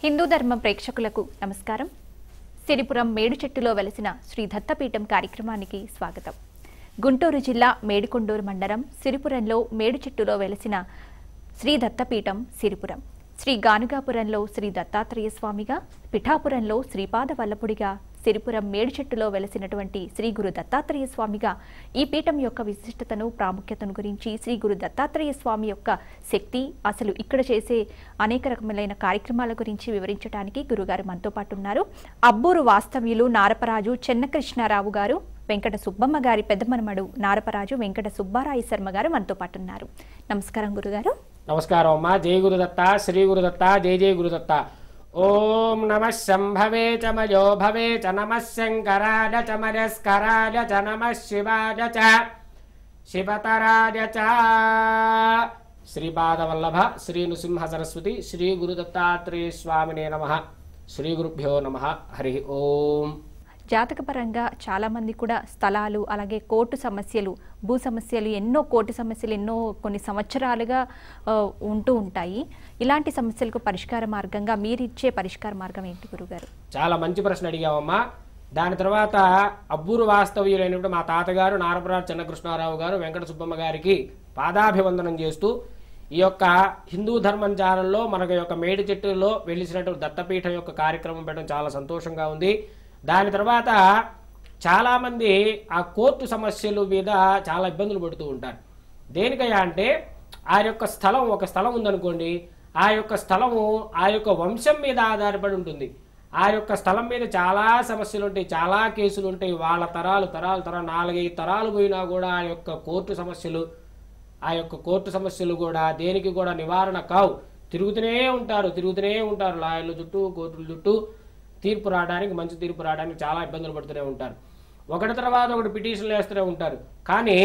హిందూ ధర్మం ప్రేక్షకులకు నమస్కారం సిరిపురం మేడు చెట్టులో వెలసిన శ్రీ దత్తపీఠం కార్యక్రమానికి స్వాగతం గుంటూరు జిల్లా మేడికొండూరు మండలం సిరిపురంలో మేడు చెట్టులో వెలసిన శ్రీ దత్తపీఠం సిరిపురం శ్రీ గానుగాపురంలో శ్రీ దత్తాత్రేయ స్వామిగా పిఠాపురంలో శ్రీపాద వల్లపుడిగా సిరిపురం మేడు చెట్టులో వెలసినటువంటి శ్రీ గురు దత్తాత్రేయ స్వామిగా ఈ పీఠం యొక్క విశిష్టతను ప్రాముఖ్యతను గురించి శ్రీ గురు దత్తాత్రేయ స్వామి యొక్క శక్తి అసలు ఇక్కడ చేసే అనేక రకములైన కార్యక్రమాల గురించి వివరించడానికి గురుగారు మనతో పాటు ఉన్నారు అబ్బూరు వాస్తవ్యులు నారపరాజు చెన్నకృష్ణారావు గారు వెంకట సుబ్బమ్మ గారి పెద్దమనమడు నారపరాజు వెంకట సుబ్బారాయ శర్మ గారు మనతో పాటు ఉన్నారు నమస్కారం గురుగారు నమస్కారం అమ్మా జై గురుదత్త శ్రీ గురుదత్త జై జై గురుదత్త ఓం నమ శంభవే చ మయో భవే చ నమ శంకరాయ చ మరస్కరాయ చ నమ శివాయ చ శివతరాయ చ శ్రీపాదవల్లభ శ్రీ నృసింహ సరస్వతి శ్రీ గురుదత్తాత్రేయ స్వామినే నమ శ్రీ గురుభ్యో నమ హరి ఓం జాతకపరంగా చాలా మంది కూడా స్థలాలు అలాగే కోర్టు సమస్యలు భూ సమస్యలు ఎన్నో కోర్టు సమస్యలు ఎన్నో కొన్ని సంవత్సరాలుగా ఆ, ఉంటూ ఉంటాయి ఇలాంటి సమస్యలకు పరిష్కార మార్గంగా మీరు ఇచ్చే పరిష్కార మార్గం ఏంటి గురుగారు చాలా మంచి ప్రశ్న అడిగావమ్మా దాని తర్వాత అబ్బూరు వాస్తవ్యులైనప్పుడు మా తాతగారు నారపరాజు చెన్నకృష్ణారావు గారు వెంకట సుబ్బమ్మ గారికి పాదాభివందనం చేస్తూ ఈ యొక్క హిందూ ధర్మం ఛానల్లో మనకు యొక్క మేడి చెట్టులో వెలిసినటువంటి దత్తపీఠం యొక్క కార్యక్రమం పెట్టడం చాలా సంతోషంగా ఉంది దాని తర్వాత చాలామంది ఆ కోర్టు సమస్యలు మీద చాలా ఇబ్బందులు పడుతూ ఉంటారు దేనికయ్యా అంటే ఆ యొక్క స్థలం ఒక స్థలం ఉందనుకోండి ఆ యొక్క స్థలము ఆ యొక్క వంశం మీద ఆధారపడి ఉంటుంది ఆ యొక్క స్థలం మీద చాలా సమస్యలు ఉంటాయి చాలా కేసులు ఉంటాయి వాళ్ళ తరాలు తరాలు తరాలు నాలుగైదు తరాలు పోయినా కూడా ఆ యొక్క కోర్టు సమస్యలు ఆ యొక్క కోర్టు సమస్యలు కూడా దేనికి కూడా నివారణ కావు తిరుగుతూనే ఉంటారు తిరుగుతూనే ఉంటారు లాయర్ల చుట్టూ కోర్టుల చుట్టూ తీర్పు రావడానికి మంచి తీర్పు రావడానికి చాలా ఇబ్బందులు పడుతూనే ఉంటారు ఒకటి తర్వాత ఒకటి పిటిషన్లు వేస్తూనే ఉంటారు కానీ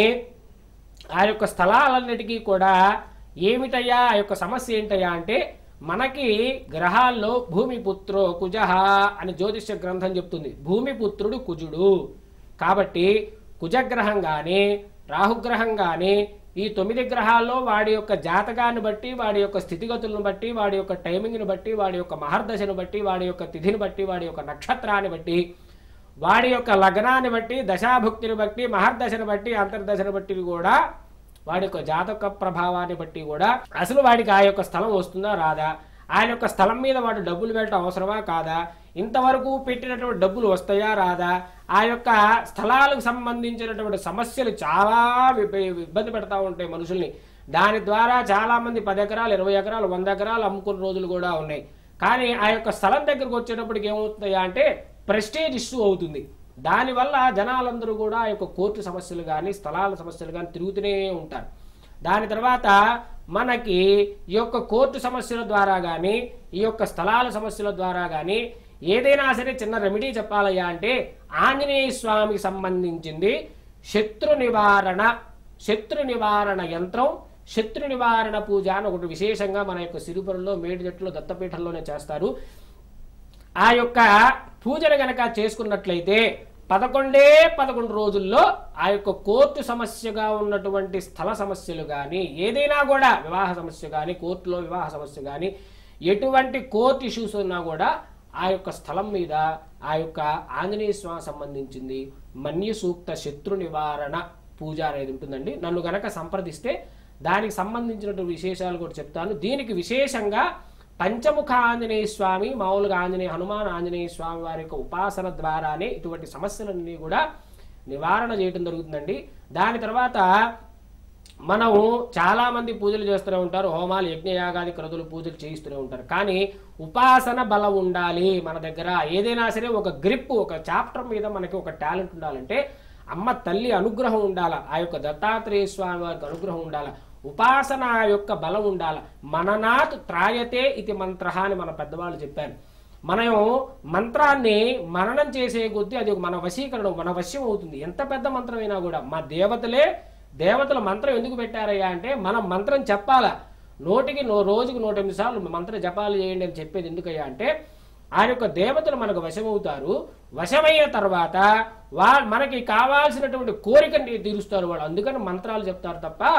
ఆ యొక్క స్థలాలన్నిటికీ కూడా ఏమిటయ్యా ఆ యొక్క సమస్య ఏంటయ్యా అంటే మనకి గ్రహాల్లో భూమిపుత్రో కుజహ అని జ్యోతిష్య గ్రంథం చెప్తుంది భూమిపుత్రుడు కుజుడు కాబట్టి కుజగ్రహం కానీ రాహుగ్రహం కానీ ఈ తొమ్మిది గ్రహాల్లో వాడి యొక్క జాతకాన్ని బట్టి వాడి యొక్క స్థితిగతులను బట్టి వాడి యొక్క టైమింగ్ని బట్టి వాడి యొక్క మహర్దశను బట్టి వాడి యొక్క తిథిని బట్టి వాడి యొక్క నక్షత్రాన్ని బట్టి వాడి యొక్క లగ్నాన్ని బట్టి దశాభుక్తిని బట్టి మహర్దశను బట్టి అంతర్దశను బట్టి కూడా వాడి యొక్క జాతక ప్రభావాన్ని బట్టి కూడా అసలు వాడికి ఆ యొక్క స్థలం వస్తుందా రాదా ఆయన యొక్క స్థలం మీద వాడు డబ్బులు పెట్టడం అవసరమా కాదా ఇంతవరకు పెట్టినటువంటి డబ్బులు వస్తాయా రాదా ఆ యొక్క స్థలాలకు సంబంధించినటువంటి సమస్యలు చాలా విప- ఇబ్బంది పెడతా ఉంటాయి మనుషుల్ని దాని ద్వారా చాలా మంది పది ఎకరాలు ఇరవై ఎకరాలు వంద ఎకరాలు అమ్ముకున్న రోజులు కూడా ఉన్నాయి కానీ ఆ యొక్క స్థలం దగ్గరకు వచ్చేటప్పటికి ఏమవుతుందయ్యా అంటే ప్రెస్టేజ్ ఇష్యూ అవుతుంది దానివల్ల జనాలందరూ కూడా ఆ యొక్క కోర్టు సమస్యలు కానీ స్థలాల సమస్యలు కానీ తిరుగుతూనే ఉంటారు దాని తర్వాత మనకి ఈ యొక్క కోర్టు సమస్యల ద్వారా కానీ ఈ యొక్క స్థలాల సమస్యల ద్వారా కానీ ఏదైనా సరే చిన్న రెమెడీ చెప్పాలయ్యా అంటే ఆంజనేయ స్వామికి సంబంధించింది శత్రు నివారణ శత్రు నివారణ యంత్రం శత్రు నివారణ పూజ అని ఒకటి విశేషంగా మన యొక్క సిరిపురంలో మేడి చెట్టులో దత్తపీఠంలోనే చేస్తారు ఆ యొక్క పూజను గనక చేసుకున్నట్లయితే పదకొండే పదకొండు రోజుల్లో ఆ యొక్క కోర్టు సమస్యగా ఉన్నటువంటి స్థల సమస్యలు కానీ ఏదైనా కూడా వివాహ సమస్య కానీ కోర్టులో వివాహ సమస్య కానీ ఎటువంటి కోర్టు ఇష్యూస్ ఉన్నా కూడా ఆ యొక్క స్థలం మీద ఆ యొక్క ఆంజనేయ స్వామి సంబంధించింది మన్య సూక్త శత్రు నివారణ పూజ అనేది ఉంటుందండి నన్ను గనక సంప్రదిస్తే దానికి సంబంధించినటువంటి విశేషాలు కూడా చెప్తాను దీనికి విశేషంగా పంచముఖ ఆంజనేయ స్వామి మామూలుగా ఆంజనేయ హనుమాన్ ఆంజనేయ స్వామి వారి యొక్క ఉపాసన ద్వారానే ఇటువంటి సమస్యలన్నీ కూడా నివారణ చేయడం జరుగుతుందండి దాని తర్వాత మనము చాలా మంది పూజలు చేస్తూనే ఉంటారు హోమాలు యజ్ఞయాగాది క్రతులు పూజలు చేయిస్తూనే ఉంటారు కానీ ఉపాసన బలం ఉండాలి మన దగ్గర ఏదైనా సరే ఒక గ్రిప్ ఒక చాప్టర్ మీద మనకి ఒక టాలెంట్ ఉండాలంటే అమ్మ తల్లి అనుగ్రహం ఉండాల ఆ యొక్క దత్తాత్రేయ స్వామి వారికి అనుగ్రహం ఉండాల ఉపాసన యొక్క బలం ఉండాల మననాత్ త్రాయతే ఇది మంత్ర అని మన పెద్దవాళ్ళు చెప్పారు మనం మంత్రాన్ని మననం చేసే కొద్దీ అది ఒక మన వశీకరణం మన వశ్యం అవుతుంది ఎంత పెద్ద మంత్రమైనా కూడా మా దేవతలే దేవతల మంత్రం ఎందుకు పెట్టారయ్యా అంటే మనం మంత్రం చెప్పాలా నోటికి నో రోజుకి నూట ఎనిమిది సార్లు మంత్ర జపాలు చేయండి అని చెప్పేది ఎందుకయ్యా అంటే ఆ యొక్క దేవతలు మనకు వశమవుతారు వశమైన తర్వాత వా మనకి కావాల్సినటువంటి కోరికని తీరుస్తారు వాళ్ళు అందుకని మంత్రాలు చెప్తారు తప్ప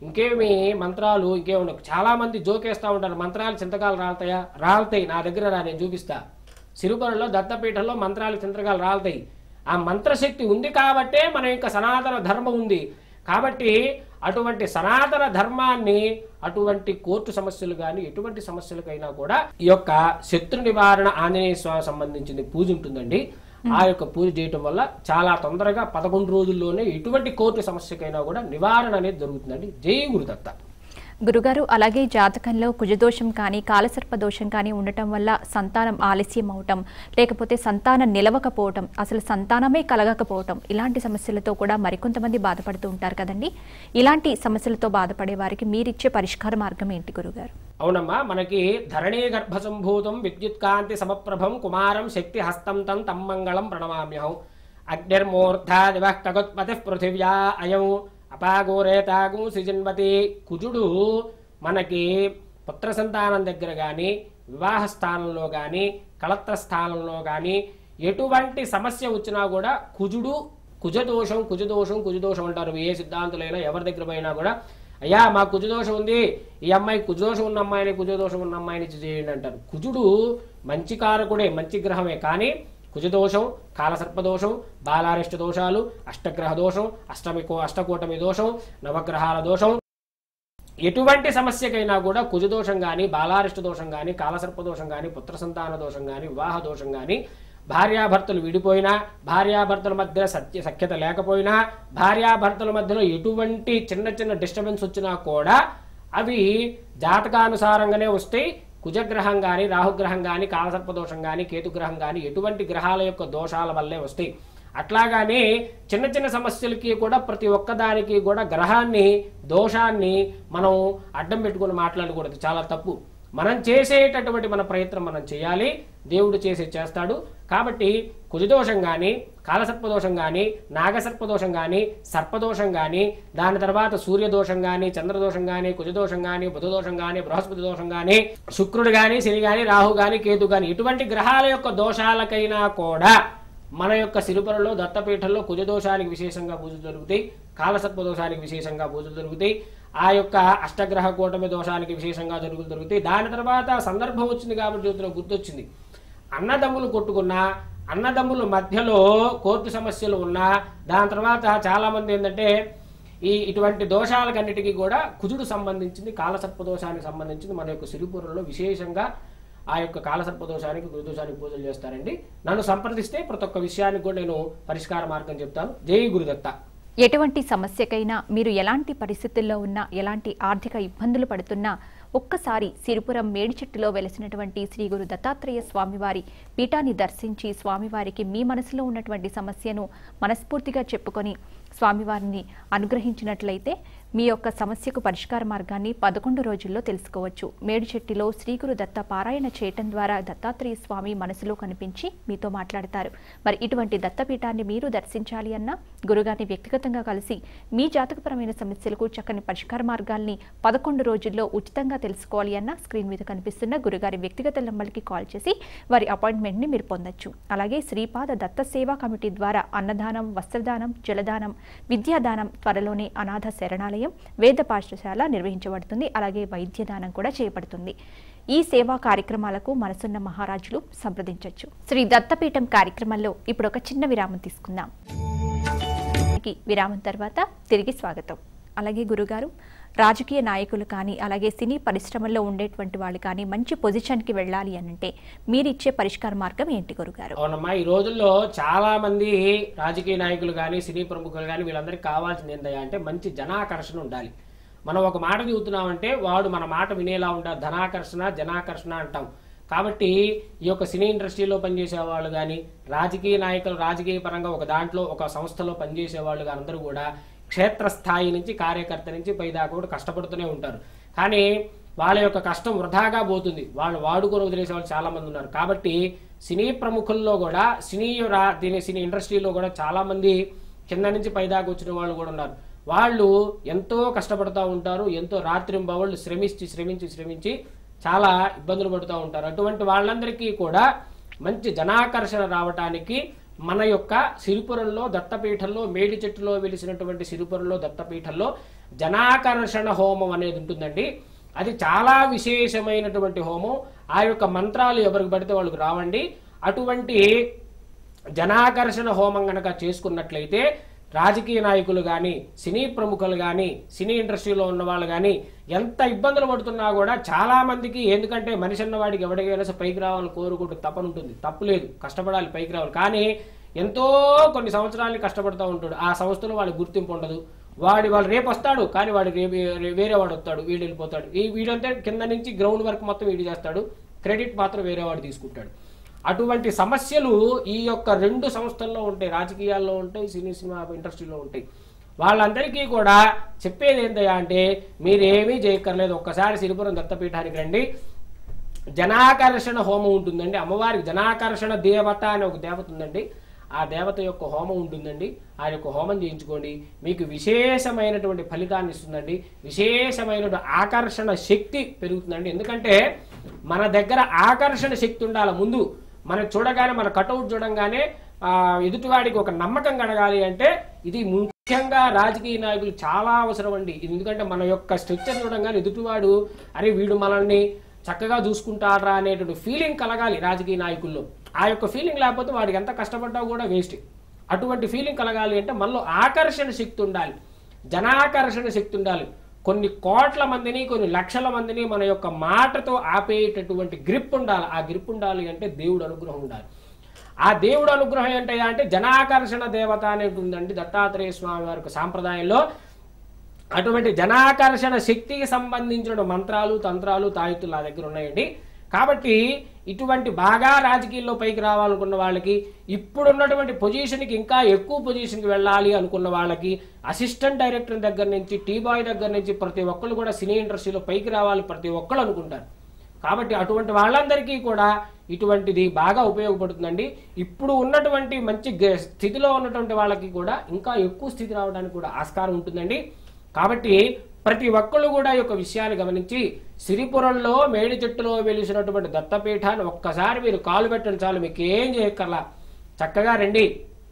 ఇంకేమి మంత్రాలు ఇంకేమి చాలా మంది జోకేస్తా ఉంటారు మంత్రాలు చింతకాలు రాలుతాయా రాలుతాయి నా దగ్గర రా నేను చూపిస్తా సిరుపురంలో దత్తపీఠంలో మంత్రాలు చింతకాలు రాలుతాయి ఆ మంత్రశక్తి ఉంది కాబట్టే మన యొక్క సనాతన ధర్మం ఉంది కాబట్టి అటువంటి సనాతన ధర్మాన్ని అటువంటి కోర్టు సమస్యలు కానీ ఎటువంటి సమస్యలకైనా కూడా ఈ యొక్క శత్రు నివారణ ఆంజనేయ స్వామి సంబంధించింది పూజ ఉంటుందండి ఆ యొక్క పూజ చేయటం వల్ల చాలా తొందరగా పదకొండు రోజుల్లోనే ఎటువంటి కోర్టు సమస్యకైనా కూడా నివారణ అనేది జరుగుతుందండి జై గురుదత్త గురుగారు అలాగే జాతకంలో కుజదోషం కానీ కాలసర్ప దోషం కానీ ఉండటం వల్ల సంతానం ఆలస్యం అవటం లేకపోతే సంతానం నిలవకపోవటం అసలు సంతానమే కలగకపోవటం ఇలాంటి సమస్యలతో కూడా మరికొంతమంది బాధపడుతూ ఉంటారు కదండి ఇలాంటి సమస్యలతో బాధపడే వారికి మీరిచ్చే పరిష్కార మార్గం ఏంటి గురుగారు అవునమ్మా మనకి ధరణీ గర్భ సంభూతం విద్యుత్ కాంతి సమప్రభం కుమారం శక్తి హస్తం తం తమ్మంగళం ప్రణమామ్యహం అగ్నిర్మూర్ధా దివ కగుత్పతి పృథివ్యా అయం అపాగోరేతాగు సృజన్వతి కుజుడు మనకి పుత్ర సంతానం దగ్గర కానీ వివాహ స్థానంలో కానీ కళత్ర స్థానంలో కానీ ఎటువంటి సమస్య వచ్చినా కూడా కుజుడు కుజదోషం కుజదోషం కుజదోషం అంటారు ఏ సిద్ధాంతులైనా ఎవరి దగ్గర పోయినా కూడా అయ్యా మా కుజదోషం ఉంది ఈ అమ్మాయి కుజదోషం ఉన్న అమ్మాయిని కుజదోషం ఉన్న అమ్మాయిని ఇచ్చి చేయండి అంటారు కుజుడు మంచి కారకుడే మంచి గ్రహమే కానీ కుజదోషం కాలసర్పదోషం బాలారిష్ట దోషాలు అష్టగ్రహ దోషం అష్టమి అష్టకూటమి దోషం నవగ్రహాల దోషం ఎటువంటి సమస్యకైనా కూడా కుజదోషం కానీ బాలారిష్ట దోషం కానీ కాలసర్ప దోషం కానీ పుత్ర సంతాన దోషం కానీ వివాహ దోషం కానీ భార్యాభర్తలు విడిపోయినా భార్యాభర్తల మధ్య సత్య సఖ్యత లేకపోయినా భార్యాభర్తల మధ్యలో ఎటువంటి చిన్న చిన్న డిస్టర్బెన్స్ వచ్చినా కూడా అవి జాతకానుసారంగానే వస్తాయి కుజగ్రహం కానీ రాహుగ్రహం కానీ కాలసర్పదోషం కానీ కేతుగ్రహం కానీ ఎటువంటి గ్రహాల యొక్క దోషాల వల్లే వస్తాయి అట్లాగానే చిన్న చిన్న సమస్యలకి కూడా ప్రతి ఒక్కదానికి కూడా గ్రహాన్ని దోషాన్ని మనం అడ్డం పెట్టుకుని మాట్లాడకూడదు చాలా తప్పు మనం చేసేటటువంటి మన ప్రయత్నం మనం చేయాలి దేవుడు చేసి చేస్తాడు కాబట్టి కుజదోషం కానీ కాలసర్పదోషం కానీ నాగసర్పదోషం కానీ సర్పదోషం కానీ దాని తర్వాత సూర్యదోషం కానీ చంద్రదోషం కానీ కుజదోషం కానీ బుధదోషం కానీ బృహస్పతి దోషం కానీ శుక్రుడు కానీ శని కానీ రాహు కానీ కేతు కానీ ఇటువంటి గ్రహాల యొక్క దోషాలకైనా కూడా మన యొక్క సిరుపరలో దత్తపీఠంలో కుజదోషానికి విశేషంగా పూజలు జరుగుతాయి కాలసర్ప దోషానికి విశేషంగా పూజలు జరుగుతాయి ఆ యొక్క అష్టగ్రహ కూటమి దోషానికి విశేషంగా జరుగులు జరుగుతాయి దాని తర్వాత సందర్భం వచ్చింది కాబట్టి జ్యోతిలో గుర్తొచ్చింది అన్నదమ్ములు కొట్టుకున్నా అన్నదమ్ముల మధ్యలో కోర్టు సమస్యలు ఉన్నా దాని తర్వాత చాలా మంది ఏంటంటే ఈ ఇటువంటి దోషాలకన్నిటికీ కూడా కుజుడు సంబంధించింది కాలసర్ప దోషానికి సంబంధించింది మన యొక్క సిరిపురంలో విశేషంగా ఆ యొక్క కాలసర్ప దోషానికి గురుదోషానికి పూజలు చేస్తారండి నన్ను సంప్రదిస్తే ప్రతి ఒక్క విషయానికి కూడా నేను పరిష్కార మార్గం చెప్తాను జై గురుదత్త ఎటువంటి సమస్యకైనా మీరు ఎలాంటి పరిస్థితుల్లో ఉన్నా ఎలాంటి ఆర్థిక ఇబ్బందులు పడుతున్నా ఒక్కసారి సిరిపురం మేడిచెట్టులో వెలిసినటువంటి శ్రీ గురు దత్తాత్రేయ స్వామివారి పీఠాన్ని దర్శించి స్వామివారికి మీ మనసులో ఉన్నటువంటి సమస్యను మనస్ఫూర్తిగా చెప్పుకొని స్వామివారిని అనుగ్రహించినట్లయితే మీ యొక్క సమస్యకు పరిష్కార మార్గాన్ని పదకొండు రోజుల్లో తెలుసుకోవచ్చు మేడిచెట్టిలో శ్రీ గురు దత్త పారాయణ చేయటం ద్వారా దత్తాత్రేయ స్వామి మనసులో కనిపించి మీతో మాట్లాడతారు మరి ఇటువంటి దత్తపీఠాన్ని మీరు దర్శించాలి అన్నా గురుగారిని వ్యక్తిగతంగా కలిసి మీ జాతకపరమైన సమస్యలకు చక్కని పరిష్కార మార్గాల్ని పదకొండు రోజుల్లో ఉచితంగా తెలుసుకోవాలి అన్న స్క్రీన్ మీద కనిపిస్తున్న గురుగారి వ్యక్తిగత నంబర్కి కాల్ చేసి వారి అపాయింట్మెంట్ని మీరు పొందొచ్చు అలాగే శ్రీపాద దత్త సేవా కమిటీ ద్వారా అన్నదానం వస్త్రదానం జలదానం విద్యాదానం త్వరలోనే అనాథ శరణాలయం వేద పాఠశాల నిర్వహించబడుతుంది అలాగే వైద్యదానం కూడా చేయబడుతుంది ఈ సేవా కార్యక్రమాలకు మనసున్న మహారాజులు సంప్రదించవచ్చు శ్రీ దత్తపీఠం కార్యక్రమంలో ఇప్పుడు ఒక చిన్న విరామం తీసుకుందాం కి విరామం తర్వాత తిరిగి స్వాగతం అలాగే గురుగారు రాజకీయ నాయకులు కానీ అలాగే సినీ పరిశ్రమల్లో ఉండేటువంటి వాళ్ళు కానీ మంచి పొజిషన్కి వెళ్ళాలి అని అంటే మీరిచ్చే పరిష్కార మార్గం ఏంటి గురుగారు అవునమ్మా ఈ రోజుల్లో చాలా మంది రాజకీయ నాయకులు కానీ సినీ ప్రముఖులు కానీ వీళ్ళందరికీ కావాల్సింది ఏంటయ్యా అంటే మంచి జనాకర్షణ ఉండాలి మనం ఒక మాట చెబుతున్నామంటే వాడు మన మాట వినేలా ఉండాలి ధనాకర్షణ జనాకర్షణ అంటాం కాబట్టి ఈ యొక్క సినీ ఇండస్ట్రీలో పనిచేసే వాళ్ళు కానీ రాజకీయ నాయకులు రాజకీయ పరంగా ఒక దాంట్లో ఒక సంస్థలో పనిచేసే వాళ్ళు కానీ అందరూ కూడా క్షేత్రస్థాయి నుంచి కార్యకర్త నుంచి పైదాకా కూడా కష్టపడుతూనే ఉంటారు కానీ వాళ్ళ యొక్క కష్టం వృధాగా పోతుంది వాళ్ళు వాడుకొని వదిలేసే వాళ్ళు చాలా మంది ఉన్నారు కాబట్టి సినీ ప్రముఖుల్లో కూడా సినీ రా దీని సినీ ఇండస్ట్రీలో కూడా చాలా మంది కింద నుంచి పైదాకా వచ్చిన వాళ్ళు కూడా ఉన్నారు వాళ్ళు ఎంతో కష్టపడుతూ ఉంటారు ఎంతో రాత్రింబవళ్ళు శ్రమించి శ్రమించి శ్రమించి చాలా ఇబ్బందులు పడుతూ ఉంటారు అటువంటి వాళ్ళందరికీ కూడా మంచి జనాకర్షణ రావటానికి మన యొక్క సిరిపురంలో దత్తపీఠంలో మేడి చెట్టులో వెలిసినటువంటి సిరిపురంలో దత్తపీఠంలో జనాకర్షణ హోమం అనేది ఉంటుందండి అది చాలా విశేషమైనటువంటి హోమం ఆ యొక్క మంత్రాలు ఎవరికి పడితే వాళ్ళకి రావండి అటువంటి జనాకర్షణ హోమం గనక చేసుకున్నట్లయితే రాజకీయ నాయకులు కానీ సినీ ప్రముఖులు కానీ సినీ ఇండస్ట్రీలో ఉన్న వాళ్ళు కానీ ఎంత ఇబ్బందులు పడుతున్నా కూడా చాలా మందికి ఎందుకంటే మనిషి అన్నవాడికి ఎవరికైనా సరే పైకి రావాలని కోరుకుంటూ తపన ఉంటుంది తప్పు లేదు కష్టపడాలి పైకి రావాలి కానీ ఎంతో కొన్ని సంవత్సరాలు కష్టపడుతూ ఉంటాడు ఆ సంస్థలో వాడికి గుర్తింపు ఉండదు వాడి వాళ్ళు రేపు వస్తాడు కానీ వాడి రేపు రే- వేరే వాడు వస్తాడు వీడు వెళ్ళిపోతాడు ఈ వీడంతా కింద నుంచి గ్రౌండ్ వర్క్ మొత్తం వీడు చేస్తాడు క్రెడిట్ మాత్రం వేరే వాడు తీసుకుంటాడు అటువంటి సమస్యలు ఈ యొక్క రెండు సంస్థల్లో ఉంటాయి రాజకీయాల్లో ఉంటాయి సినీ సినిమా ఇండస్ట్రీలో ఉంటాయి వాళ్ళందరికీ కూడా చెప్పేది ఏంటయ్యా అంటే మీరేమీ చేయక్కర్లేదు ఒక్కసారి సిరిపురం దత్తపీఠానికి రండి జనాకర్షణ హోమం ఉంటుందండి అమ్మవారికి జనాకర్షణ దేవత అనే ఒక దేవత ఉందండి ఆ దేవత యొక్క హోమం ఉంటుందండి ఆ యొక్క హోమం చేయించుకోండి మీకు విశేషమైనటువంటి ఫలితాన్ని ఇస్తుందండి విశేషమైన ఆకర్షణ శక్తి పెరుగుతుందండి ఎందుకంటే మన దగ్గర ఆకర్షణ శక్తి ఉండాలి ముందు మనం చూడగానే మన కటౌట్ చూడంగానే ఆ, ఎదుటివాడికి ఒక నమ్మకం కలగాలి అంటే ఇది ముఖ్యంగా రాజకీయ నాయకులు చాలా అవసరం అండి ఇది ఎందుకంటే మన యొక్క స్ట్రక్చర్ చూడంగానే ఎదుటివాడు అరే వీడు మనల్ని చక్కగా చూసుకుంటారా అనేటువంటి ఫీలింగ్ కలగాలి రాజకీయ నాయకుల్లో ఆ యొక్క ఫీలింగ్ లేకపోతే వాడికి ఎంత కష్టపడ్డా కూడా వేస్ట్ అటువంటి ఫీలింగ్ కలగాలి అంటే మనలో ఆకర్షణ శక్తి ఉండాలి జనాకర్షణ శక్తి ఉండాలి కొన్ని కోట్ల మందిని కొన్ని లక్షల మందిని మన యొక్క మాటతో ఆపేటటువంటి గ్రిప్ ఉండాలి ఆ గ్రిప్ ఉండాలి అంటే దేవుడు అనుగ్రహం ఉండాలి ఆ దేవుడు అనుగ్రహం ఏంటి అంటే జనాకర్షణ దేవత అనేది ఉందండి దత్తాత్రేయ స్వామి వారి యొక్క సాంప్రదాయంలో అటువంటి జనాకర్షణ శక్తికి సంబంధించిన మంత్రాలు తంత్రాలు తాయితులు నా దగ్గర ఉన్నాయండి కాబట్టి ఇటువంటి బాగా రాజకీయాల్లో పైకి రావాలనుకున్న వాళ్ళకి ఇప్పుడున్నటువంటి పొజిషన్కి ఇంకా ఎక్కువ పొజిషన్కి వెళ్ళాలి అనుకున్న వాళ్ళకి అసిస్టెంట్ డైరెక్టర్ దగ్గర నుంచి టీ బాయ్ దగ్గర నుంచి ప్రతి ఒక్కళ్ళు కూడా సినీ ఇండస్ట్రీలో పైకి రావాలి ప్రతి ఒక్కళ్ళు అనుకుంటారు కాబట్టి అటువంటి వాళ్ళందరికీ కూడా ఇటువంటిది బాగా ఉపయోగపడుతుందండి ఇప్పుడు ఉన్నటువంటి మంచి గ- స్థితిలో ఉన్నటువంటి వాళ్ళకి కూడా ఇంకా ఎక్కువ స్థితి రావడానికి కూడా ఆస్కారం ఉంటుందండి కాబట్టి ప్రతి ఒక్కళ్ళు కూడా ఈ యొక్క విషయాన్ని గమనించి సిరిపురంలో మేడి చెట్టులో వెలిసినటువంటి దత్తపీఠాన్ని ఒక్కసారి మీరు కాలు పెట్టండి చాలు మీకు ఏం చేయక్కర్లా చక్కగా రండి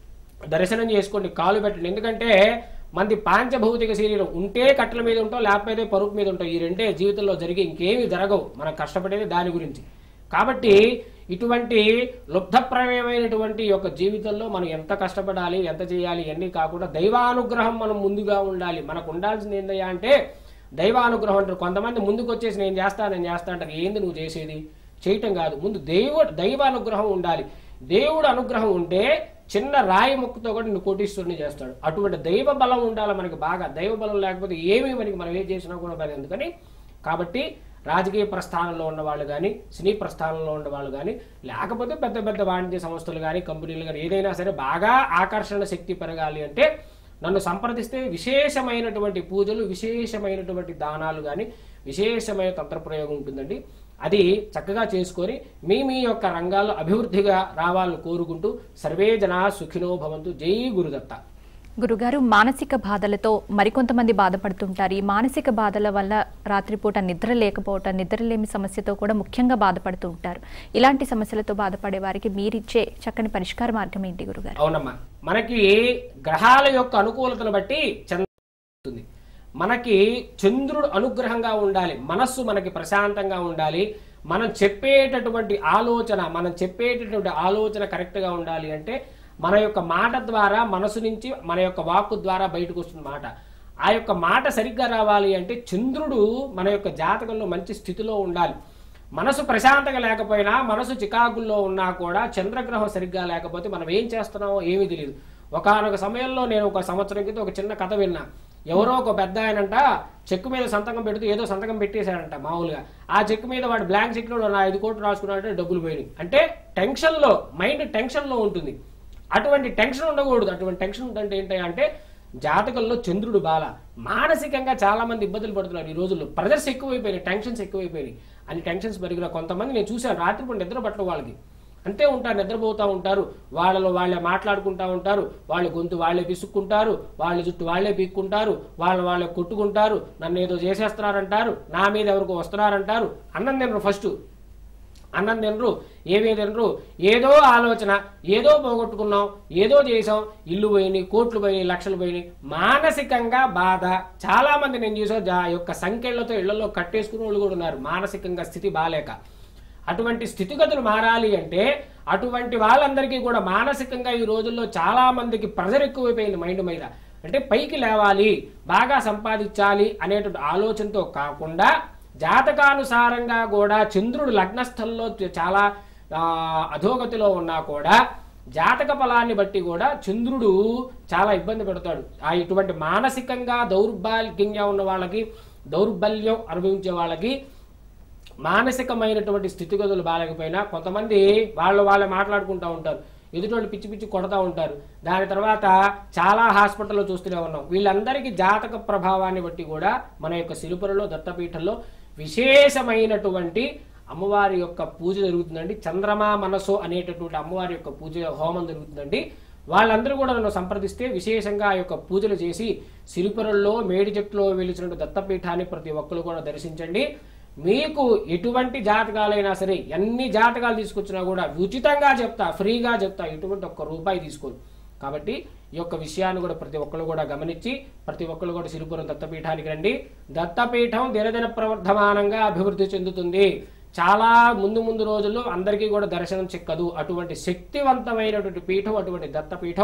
దర్శనం చేసుకోండి కాలు పెట్టండి ఎందుకంటే మంది పాంచభౌతిక శరీరం ఉంటే కట్టెల మీద ఉంటాం లేకపోతే పరుపు మీద ఉంటాం ఈ రెండే జీవితంలో జరిగి ఇంకేమీ జరగవు మనం కష్టపడేది దాని గురించి కాబట్టి ఇటువంటి లుబ్ధప్రమేయమైనటువంటి యొక్క జీవితంలో మనం ఎంత కష్టపడాలి ఎంత చేయాలి ఇవన్నీ కాకుండా దైవానుగ్రహం మనం ముందుగా ఉండాలి మనకు ఉండాల్సింది ఏందయ్యా అంటే దైవానుగ్రహం అంటారు కొంతమంది ముందుకు వచ్చేసి నేను చేస్తా నేను చేస్తా అంటారు ఏంది నువ్వు చేసేది చేయటం కాదు ముందు దేవుడు దైవ అనుగ్రహం ఉండాలి దేవుడు అనుగ్రహం ఉంటే చిన్న రాయి ముక్కుతో కూడా నువ్వు కోటీశ్వరుని చేస్తాడు అటువంటి దైవ బలం ఉండాలి మనకి బాగా దైవ బలం లేకపోతే ఏమీ మనకి మనం ఏం చేసినా కూడా పని ఎందుకని కాబట్టి రాజకీయ ప్రస్థానంలో ఉన్న వాళ్ళు కానీ సినీ ప్రస్థానంలో ఉన్న వాళ్ళు కానీ లేకపోతే పెద్ద పెద్ద వాణిజ్య సంస్థలు కానీ కంపెనీలు కానీ ఏదైనా సరే బాగా ఆకర్షణ శక్తి పెరగాలి అంటే నన్ను సంప్రదిస్తే విశేషమైనటువంటి పూజలు విశేషమైనటువంటి దానాలు కానీ విశేషమైన తంత్రప్రయోగం ఉంటుందండి అది చక్కగా చేసుకొని మీ మీ యొక్క రంగాల్లో అభివృద్ధిగా రావాలని కోరుకుంటూ సర్వే జనా సుఖినో భవంతు జై గురుదత్త గురుగారు మానసిక బాధలతో మరికొంతమంది బాధపడుతుంటారు ఈ మానసిక బాధల వల్ల రాత్రిపూట నిద్ర లేకపోవటం నిద్రలేమి సమస్యతో కూడా ముఖ్యంగా బాధపడుతూ ఉంటారు ఇలాంటి సమస్యలతో బాధపడే వారికి మీరిచ్చే చక్కని పరిష్కార మార్గం ఏంటి గురుగారు అవునమ్మా మనకి గ్రహాల యొక్క అనుకూలతను బట్టి చంద్ర ఉంటుంది మనకి చంద్రుడు అనుగ్రహంగా ఉండాలి మనస్సు మనకి ప్రశాంతంగా ఉండాలి మనం చెప్పేటటువంటి ఆలోచన మనం చెప్పేటటువంటి ఆలోచన కరెక్ట్గా ఉండాలి అంటే మన యొక్క మాట ద్వారా మనసు నుంచి మన యొక్క వాక్కు ద్వారా బయటకు వస్తుంది మాట ఆ యొక్క మాట సరిగ్గా రావాలి అంటే చంద్రుడు మన యొక్క జాతకంలో మంచి స్థితిలో ఉండాలి మనసు ప్రశాంతంగా లేకపోయినా మనసు చికాకుల్లో ఉన్నా కూడా చంద్రగ్రహం సరిగ్గా లేకపోతే మనం ఏం చేస్తున్నామో ఏమీ తెలియదు ఒకనొక సమయంలో నేను ఒక సంవత్సరం క్రితం ఒక చిన్న కథ విన్నా ఎవరో ఒక పెద్ద ఆయనంట చెక్కు మీద సంతకం పెడుతూ ఏదో సంతకం పెట్టేశాడంట మామూలుగా ఆ చెక్ మీద వాడు బ్లాంక్ చెక్ లో నా ఐదు కోట్లు రాసుకున్నాడంటే డబ్బులు పోయినాయి అంటే టెన్షన్ లో మైండ్ టెన్షన్ లో ఉంటుంది అటువంటి టెన్షన్ ఉండకూడదు అటువంటి టెన్షన్ ఉందంటే ఏంటి అంటే జాతకంలో చంద్రుడు బాల మానసికంగా చాలా మంది ఇబ్బందులు పడుతున్నారు ఈ రోజుల్లో ప్రెజర్స్ ఎక్కువైపోయినాయి టెన్షన్స్ ఎక్కువైపోయినాయి అని టెన్షన్స్ పెరిగిన కొంతమంది నేను చూశాను రాత్రిపూట నిద్ర పట్టడం వాళ్ళకి అంతే ఉంటారు నిద్రపోతూ ఉంటారు వాళ్ళలో వాళ్ళే మాట్లాడుకుంటా ఉంటారు వాళ్ళ గొంతు వాళ్ళే పిసుక్కుంటారు వాళ్ళ జుట్టు వాళ్ళే పీక్కుంటారు వాళ్ళు వాళ్ళే కొట్టుకుంటారు నన్ను ఏదో చేసేస్తున్నారంటారు నా మీద ఎవరికో వస్తున్నారంటారు అన్నం తినరు ఫస్ట్ అన్నం తినరు ఏమీ తినరు ఏదో ఆలోచన ఏదో పోగొట్టుకున్నాం ఏదో చేసాం ఇల్లు పోయినాయి కోట్లు పోయినాయి లక్షలు పోయినాయి మానసికంగా బాధ చాలా మంది నేను చూసా జా యొక్క సంఖ్యలతో ఇళ్లలో కట్టేసుకునే వాళ్ళు కూడా ఉన్నారు మానసికంగా స్థితి బాలేక అటువంటి స్థితిగతులు మారాలి అంటే అటువంటి వాళ్ళందరికీ కూడా మానసికంగా ఈ రోజుల్లో చాలా మందికి ప్రెజర్ ఎక్కువైపోయింది మైండ్ మీద అంటే పైకి లేవాలి బాగా సంపాదించాలి అనేటువంటి ఆలోచనతో కాకుండా జాతకానుసారంగా కూడా చంద్రుడు లగ్నస్థంలో చాలా ఆ, అధోగతిలో ఉన్నా కూడా జాతక ఫలాన్ని బట్టి కూడా చంద్రుడు చాలా ఇబ్బంది పెడతాడు ఆ ఇటువంటి మానసికంగా దౌర్బల్యంగా ఉన్న వాళ్ళకి దౌర్బల్యం అనుభవించే వాళ్ళకి మానసికమైనటువంటి స్థితిగతులు బాగాలేకపోయినా కొంతమంది వాళ్ళు వాళ్ళే మాట్లాడుకుంటూ ఉంటారు ఎదుటి పిచ్చి పిచ్చి కొడతా ఉంటారు దాని తర్వాత చాలా హాస్పిటల్లో చూస్తూనే ఉన్నాం వీళ్ళందరికీ జాతక ప్రభావాన్ని బట్టి కూడా మన యొక్క సిరుపురలో దత్తపీఠంలో విశేషమైనటువంటి అమ్మవారి యొక్క పూజ జరుగుతుందండి చంద్రమా మనసు అనేటటువంటి అమ్మవారి యొక్క పూజ హోమం జరుగుతుందండి వాళ్ళందరూ కూడా నన్ను సంప్రదిస్తే విశేషంగా ఆ యొక్క పూజలు చేసి సిరిపురంలో మేడి చెట్టులో వెలిచిన దత్తపీఠాన్ని ప్రతి ఒక్కరు కూడా దర్శించండి మీకు ఎటువంటి జాతకాలైనా సరే ఎన్ని జాతకాలు తీసుకొచ్చినా కూడా ఉచితంగా చెప్తా ఫ్రీగా చెప్తా ఎటువంటి ఒక్క రూపాయి తీసుకోను కాబట్టి ఈ యొక్క విషయాన్ని కూడా ప్రతి ఒక్కరు కూడా గమనించి ప్రతి ఒక్కరు కూడా సిరిపురం దత్తపీఠానికి రండి దత్తపీఠం దినదిన ప్రవర్ధమానంగా అభివృద్ధి చెందుతుంది చాలా ముందు ముందు రోజుల్లో అందరికీ కూడా దర్శనం చిక్కదు అటువంటి శక్తివంతమైనటువంటి పీఠం అటువంటి దత్తపీఠం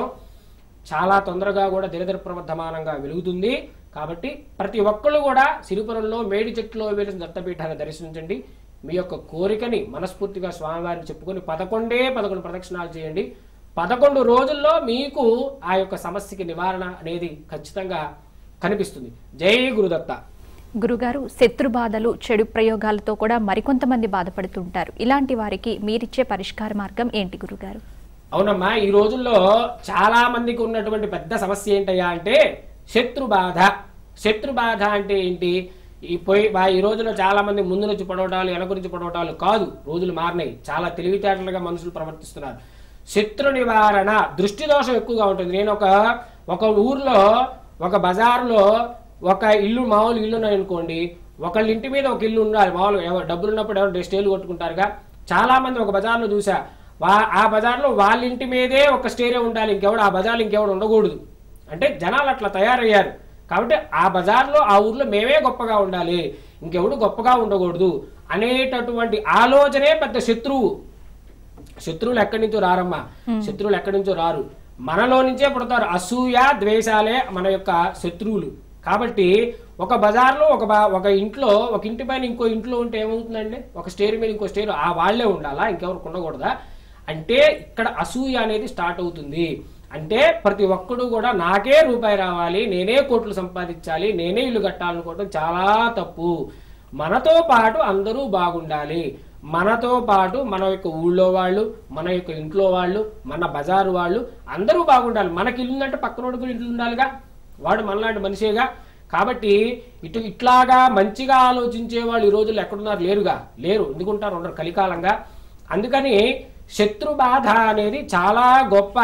చాలా తొందరగా కూడా దినదిన ప్రవర్ధమానంగా వెలుగుతుంది కాబట్టి ప్రతి ఒక్కళ్ళు కూడా సిరిపురంలో మేడి చెట్టులో వెలిసిన దత్తపీఠాన్ని దర్శించండి మీ యొక్క కోరికని మనస్ఫూర్తిగా స్వామివారిని చెప్పుకొని పదకొండే పదకొండు ప్రదక్షిణాలు చేయండి పదకొండు రోజుల్లో మీకు ఆ యొక్క సమస్యకి నివారణ అనేది ఖచ్చితంగా కనిపిస్తుంది జై గురుదత్త గురుగారు శత్రు బాధలు చెడు ప్రయోగాలతో కూడా మరికొంతమంది బాధపడుతుంటారు ఇలాంటి వారికి మీరిచ్చే పరిష్కార మార్గం ఏంటి గురుగారు అవునమ్మా ఈ రోజుల్లో చాలా మందికి ఉన్నటువంటి పెద్ద సమస్య ఏంటయ్యా అంటే శత్రు బాధ శత్రు బాధ అంటే ఏంటి ఈ పోయి బా- ఈ రోజుల్లో చాలా మంది ముందు నుంచి పడవటాలు వెనక నుంచి పడవటాలు కాదు రోజులు మారినాయి చాలా తెలివితేటలుగా మనుషులు ప్రవర్తిస్తున్నారు శత్రు నివారణ దృష్టి దోషం ఎక్కువగా ఉంటుంది నేను ఒక ఒక ఊర్లో ఒక బజార్లో ఒక ఇల్లు మామూలు ఇల్లు ఉన్నాయి అనుకోండి ఒకళ్ళ ఇంటి మీద ఒక ఇల్లు ఉండాలి మామూలుగా ఎవరు డబ్బులు ఉన్నప్పుడు ఎవరు స్టేలు కొట్టుకుంటారుగా చాలా మంది ఒక బజార్లో చూసా వా ఆ బజార్లో వాళ్ళ ఇంటి మీదే ఒక స్టేరే ఉండాలి ఇంకెవడు ఆ బజార్లో ఇంకెవడు ఉండకూడదు అంటే జనాలు అట్లా తయారయ్యారు కాబట్టి ఆ బజార్లో ఆ ఊర్లో మేమే గొప్పగా ఉండాలి ఇంకెవడు గొప్పగా ఉండకూడదు అనేటటువంటి ఆలోచనే పెద్ద శత్రువు శత్రువులు ఎక్కడి నుంచో రారమ్మా శత్రువులు ఎక్కడి నుంచో రారు మనలో నుంచే పుడతారు అసూయ ద్వేషాలే మన యొక్క శత్రువులు కాబట్టి ఒక బజార్లో ఒక బా- ఒక ఇంట్లో ఒక ఇంటి పైన ఇంకో ఇంట్లో ఉంటే ఏమవుతుందండి ఒక స్టేర్ మీద ఇంకో స్టేర్ ఆ వాళ్ళే ఉండాలా ఇంకెవరికి ఉండకూడదా అంటే ఇక్కడ అసూయ అనేది స్టార్ట్ అవుతుంది అంటే ప్రతి ఒక్కడు కూడా నాకే రూపాయి రావాలి నేనే కోట్లు సంపాదించాలి నేనే ఇల్లు కట్టాలనుకోవడం చాలా తప్పు మనతో పాటు అందరూ బాగుండాలి మనతో పాటు మన యొక్క ఊళ్ళో వాళ్ళు మన యొక్క ఇంట్లో వాళ్ళు మన బజారు వాళ్ళు అందరూ బాగుండాలి మనకి ఇల్లు ఉందంటే పక్కనోడు కూడా ఇల్లు ఉండాలిగా వాడు మనలాంటి మనిషేగా కాబట్టి ఇటు ఇట్లాగా మంచిగా ఆలోచించే వాళ్ళు ఈ రోజుల్లో ఎక్కడున్నారు లేరుగా లేరు ఎందుకుంటారు ఉండరు కలికాలంగా అందుకని శత్రు బాధ అనేది చాలా గొప్ప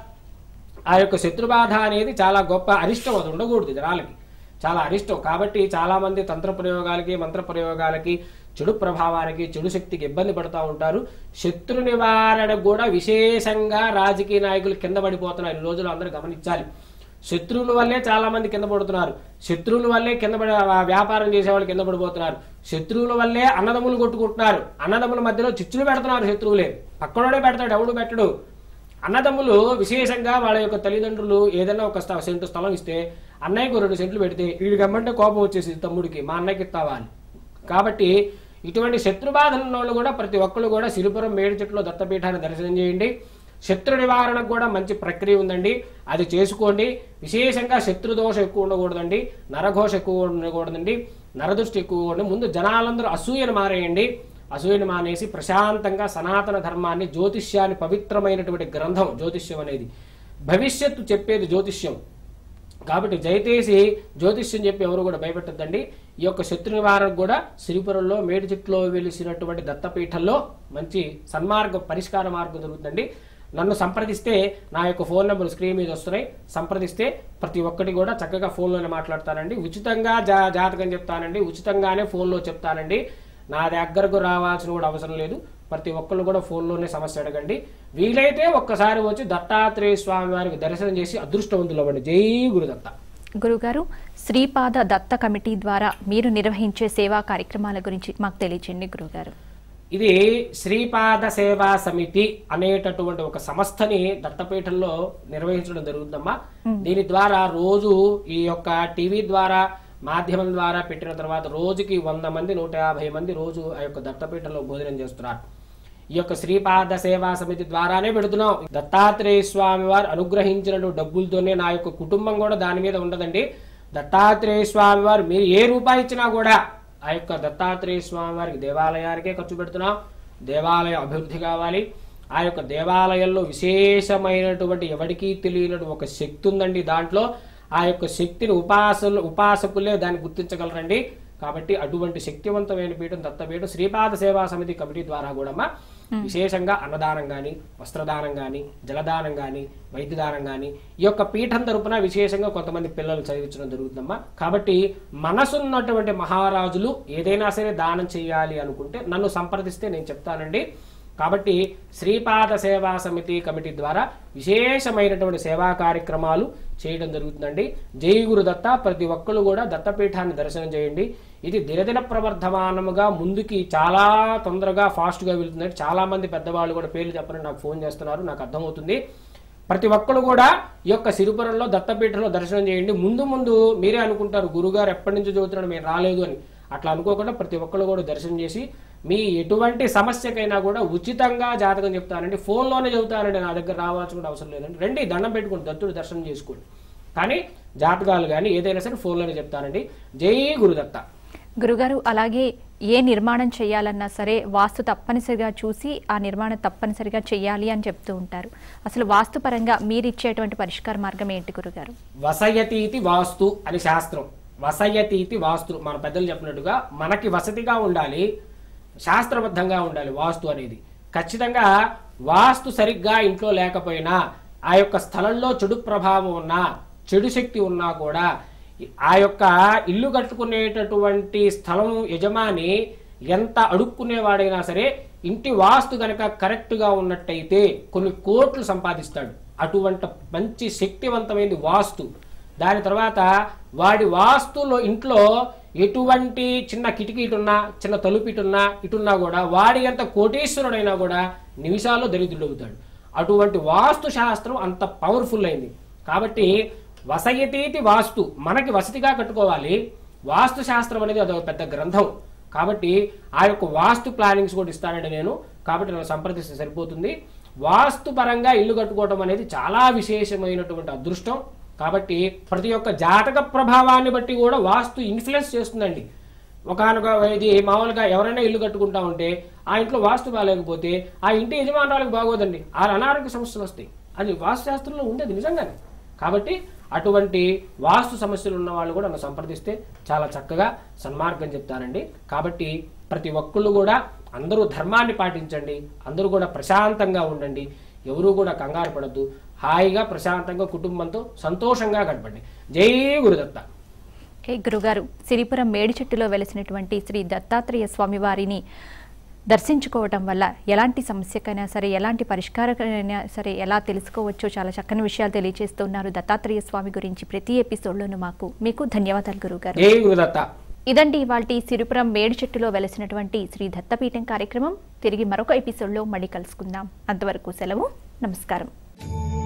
ఆ యొక్క శత్రుబాధ అనేది చాలా గొప్ప అరిష్టం అది ఉండకూడదు జనాలకి చాలా అరిష్టం కాబట్టి చాలా మంది తంత్ర ప్రయోగాలకి మంత్ర ప్రయోగాలకి చెడు ప్రభావానికి చెడు శక్తికి ఇబ్బంది పడుతూ ఉంటారు శత్రు నివారణకు కూడా విశేషంగా రాజకీయ నాయకులు కింద పడిపోతున్నారు ఈ రోజుల్లో అందరూ గమనించాలి శత్రువుల వల్లే చాలా మంది కింద పడుతున్నారు శత్రువుల వల్లే కింద పడి ఆ వ్యాపారం చేసేవాళ్ళు కింద పడిపోతున్నారు శత్రువుల వల్లే అన్నదమ్ములు కొట్టుకుంటున్నారు అన్నదమ్ముల మధ్యలో చిచ్చులు పెడుతున్నారు శత్రువులే పక్కనోడే పెడతాడు ఎవడు పెట్టడు అన్నదమ్ములు విశేషంగా వాళ్ళ యొక్క తల్లిదండ్రులు ఏదైనా ఒక స్థ- సెంటు స్థలం ఇస్తే అన్నయ్యకు రెండు సెంట్లు పెడితే వీడికి అమ్మంటే కోపం వచ్చేసి తమ్ముడికి మా అన్నయ్యకి ఇస్తావా అని కాబట్టి ఇటువంటి శత్రు బాధలు ఉన్న వాళ్ళు కూడా ప్రతి ఒక్కరు కూడా సిరిపురం మేడి చెట్టులో దత్తపీఠాన్ని దర్శనం చేయండి శత్రు నివారణకు కూడా మంచి ప్రక్రియ ఉందండి అది చేసుకోండి విశేషంగా శత్రు దోషం ఎక్కువ ఉండకూడదండి నరఘోష ఎక్కువ ఉండకూడదండి నరదృష్టి ఎక్కువ ఉండదు ముందు జనాలందరూ అసూయను మారేయండి అసూయను మానేసి ప్రశాంతంగా సనాతన ధర్మాన్ని జ్యోతిష్యాన్ని పవిత్రమైనటువంటి గ్రంథం జ్యోతిష్యం అనేది భవిష్యత్తు చెప్పేది జ్యోతిష్యం కాబట్టి దయచేసి జ్యోతిష్యం చెప్పి ఎవరు కూడా భయపెట్టద్దండి ఈ యొక్క శత్రు నివారణకు కూడా సిరిపురంలో మేడి చెట్టులో వెలిసినటువంటి దత్తపీఠంలో మంచి సన్మార్గ పరిష్కార మార్గం దొరుకుతుందండి నన్ను సంప్రదిస్తే నా యొక్క ఫోన్ నెంబర్ స్క్రీన్ మీద వస్తున్నాయి సంప్రదిస్తే ప్రతి ఒక్కటి కూడా చక్కగా ఫోన్లోనే మాట్లాడతానండి ఉచితంగా జా జాతకం చెప్తానండి ఉచితంగానే ఫోన్లో చెప్తానండి నా దగ్గరకు రావాల్సిన కూడా అవసరం లేదు ప్రతి ఒక్కళ్ళు కూడా ఫోన్లోనే సమస్య అడగండి వీలైతే ఒక్కసారి వచ్చి దత్తాత్రేయ స్వామి వారికి దర్శనం చేసి అదృష్టవంతులు అవ్వండి జై గురుదత్త గురుగారు శ్రీపాద దత్త కమిటీ ద్వారా మీరు నిర్వహించే సేవా కార్యక్రమాల గురించి మాకు తెలియచేయండి గురుగారు ఇది శ్రీపాద సేవా సమితి అనేటటువంటి ఒక సంస్థని దత్తపీఠంలో నిర్వహించడం జరుగుతుందమ్మా దీని ద్వారా రోజు ఈ యొక్క టీవీ ద్వారా మాధ్యమం ద్వారా పెట్టిన తర్వాత రోజుకి వంద మంది నూట యాభై మంది రోజు ఆ యొక్క దత్తపీఠంలో భోజనం చేస్తున్నారు ఈ యొక్క శ్రీపాద సేవా సమితి ద్వారానే పెడుతున్నాం దత్తాత్రేయ స్వామి వారు అనుగ్రహించిన డబ్బులతోనే నా యొక్క కుటుంబం కూడా దాని మీద ఉండదండి దత్తాత్రేయ స్వామి వారు మీరు ఏ రూపాయి ఇచ్చినా కూడా ఆ యొక్క దత్తాత్రేయ స్వామి వారికి దేవాలయానికే ఖర్చు పెడుతున్నాం దేవాలయ అభివృద్ధి కావాలి ఆ యొక్క దేవాలయంలో విశేషమైనటువంటి ఎవరికీ తెలియనటువంటి ఒక శక్తి ఉందండి దాంట్లో ఆ యొక్క శక్తిని ఉపాసలు ఉపాసకులే దాన్ని గుర్తించగలరండి కాబట్టి అటువంటి శక్తివంతమైన పీఠం దత్తపీఠం శ్రీపాద సేవా సమితి కమిటీ ద్వారా కూడా విశేషంగా అన్నదానం గాని వస్త్రదానం గాని జలదానం గాని వైద్యదానం గాని ఈ యొక్క పీఠం తరపున విశేషంగా కొంతమంది పిల్లలు చదివించడం జరుగుతుందమ్మా కాబట్టి మనసున్నటువంటి మహారాజులు ఏదైనా సరే దానం చేయాలి అనుకుంటే నన్ను సంప్రదిస్తే నేను చెప్తానండి కాబట్టి శ్రీపాద సేవా సమితి కమిటీ ద్వారా విశేషమైనటువంటి సేవా కార్యక్రమాలు చేయడం జరుగుతుందండి జై గురు దత్త ప్రతి ఒక్కరు కూడా దత్తపీఠాన్ని దర్శనం చేయండి ఇది దినదిన ప్రవర్ధమానముగా ముందుకి చాలా తొందరగా ఫాస్ట్గా వెళ్తుందండి చాలా మంది పెద్దవాళ్ళు కూడా పేర్లు చెప్పని నాకు ఫోన్ చేస్తున్నారు నాకు అర్థమవుతుంది ప్రతి ఒక్కరు కూడా ఈ యొక్క సిరిపురంలో దత్తపీఠంలో దర్శనం చేయండి ముందు ముందు మీరే అనుకుంటారు గురుగారు ఎప్పటి నుంచి చదువుతున్నాడు మీరు రాలేదు అని అట్లా అనుకోకుండా ప్రతి ఒక్కరు కూడా దర్శనం చేసి మీ ఎటువంటి సమస్యకైనా కూడా ఉచితంగా జాతకం చెప్తానండి ఫోన్లోనే చెబుతానండి నా దగ్గర రావాల్సిన కూడా అవసరం లేదండి రండి దండం పెట్టుకోండి దత్తుడు దర్శనం చేసుకోండి కానీ జాతకాలు కానీ ఏదైనా సరే ఫోన్లోనే చెప్తానండి జై గురుదత్త గురుగారు అలాగే ఏ నిర్మాణం చేయాలన్నా సరే వాస్తు తప్పనిసరిగా చూసి ఆ నిర్మాణం తప్పనిసరిగా చేయాలి అని చెప్తూ ఉంటారు అసలు వాస్తు పరంగా మీరు ఇచ్చేటువంటి పరిష్కార మార్గం ఏంటి గురుగారు వసయతీతి వాస్తు అని శాస్త్రం వసయతీతి వాస్తు మన పెద్దలు చెప్పినట్టుగా మనకి వసతిగా ఉండాలి శాస్త్రబద్ధంగా ఉండాలి వాస్తు అనేది ఖచ్చితంగా వాస్తు సరిగ్గా ఇంట్లో లేకపోయినా ఆ యొక్క స్థలంలో చెడు ప్రభావం ఉన్నా చెడు శక్తి ఉన్నా కూడా ఆ యొక్క ఇల్లు కట్టుకునేటటువంటి స్థలం యజమాని ఎంత అడుక్కునేవాడైనా సరే ఇంటి వాస్తు గనక కరెక్ట్గా ఉన్నట్టయితే కొన్ని కోట్లు సంపాదిస్తాడు అటువంటి మంచి శక్తివంతమైనది వాస్తు దాని తర్వాత వాడి వాస్తులో ఇంట్లో ఎటువంటి చిన్న కిటికీ ఇటున్నా చిన్న తలుపు ఇటున్నా ఇటున్నా కూడా వాడి ఎంత కోటీశ్వరుడైనా కూడా నిమిషాల్లో దరిద్రుడవుతాడు అటువంటి వాస్తు శాస్త్రం అంత పవర్ఫుల్ అయింది కాబట్టి వసయతీతి వాస్తు మనకి వసతిగా కట్టుకోవాలి వాస్తు శాస్త్రం అనేది అదొక పెద్ద గ్రంథం కాబట్టి ఆ యొక్క వాస్తు ప్లానింగ్స్ కూడా ఇస్తానండి నేను కాబట్టి నన్ను సంప్రదిస్తే సరిపోతుంది వాస్తు పరంగా ఇల్లు కట్టుకోవడం అనేది చాలా విశేషమైనటువంటి అదృష్టం కాబట్టి ప్రతి ఒక్క జాతక ప్రభావాన్ని బట్టి కూడా వాస్తు ఇన్ఫ్లుయెన్స్ చేస్తుందండి ఒకనొక ఇది మామూలుగా ఎవరైనా ఇల్లు కట్టుకుంటా ఉంటే ఆ ఇంట్లో వాస్తు బాగాలేకపోతే ఆ ఇంటి యజమానురాలకు బాగోదండి ఆ అనారోగ్య సమస్యలు వస్తాయి అది వాస్తు శాస్త్రంలో ఉండేది నిజంగానే కాబట్టి అటువంటి వాస్తు సమస్యలు ఉన్న వాళ్ళు కూడా నన్ను సంప్రదిస్తే చాలా చక్కగా సన్మార్గం చెప్తారండి కాబట్టి ప్రతి ఒక్కళ్ళు కూడా అందరూ ధర్మాన్ని పాటించండి అందరూ కూడా ప్రశాంతంగా ఉండండి ఎవరూ కూడా కంగారు పడద్దు హాయిగా ప్రశాంతంగా కుటుంబంతో సంతోషంగా గడపండి జై గురుదత్త ఓకే గురుగారు సిరిపురం మేడి చెట్టులో వెలిసినటువంటి శ్రీ దత్తాత్రేయ స్వామి వారిని దర్శించుకోవటం వల్ల ఎలాంటి సమస్యకైనా సరే ఎలాంటి పరిష్కారకైనా సరే ఎలా తెలుసుకోవచ్చో చాలా చక్కని విషయాలు తెలియజేస్తున్నారు దత్తాత్రేయ స్వామి గురించి ప్రతి ఎపిసోడ్లోనూ మాకు మీకు ధన్యవాదాలు గురుగారు జై గురుదత్త ఇదండి ఇవాల్టి సిరిపురం మేడి చెట్టులో వెలసినటువంటి శ్రీ దత్తపీఠం కార్యక్రమం తిరిగి మరొక ఎపిసోడ్లో మళ్ళీ కలుసుకుందాం అంతవరకు సెలవు నమస్కారం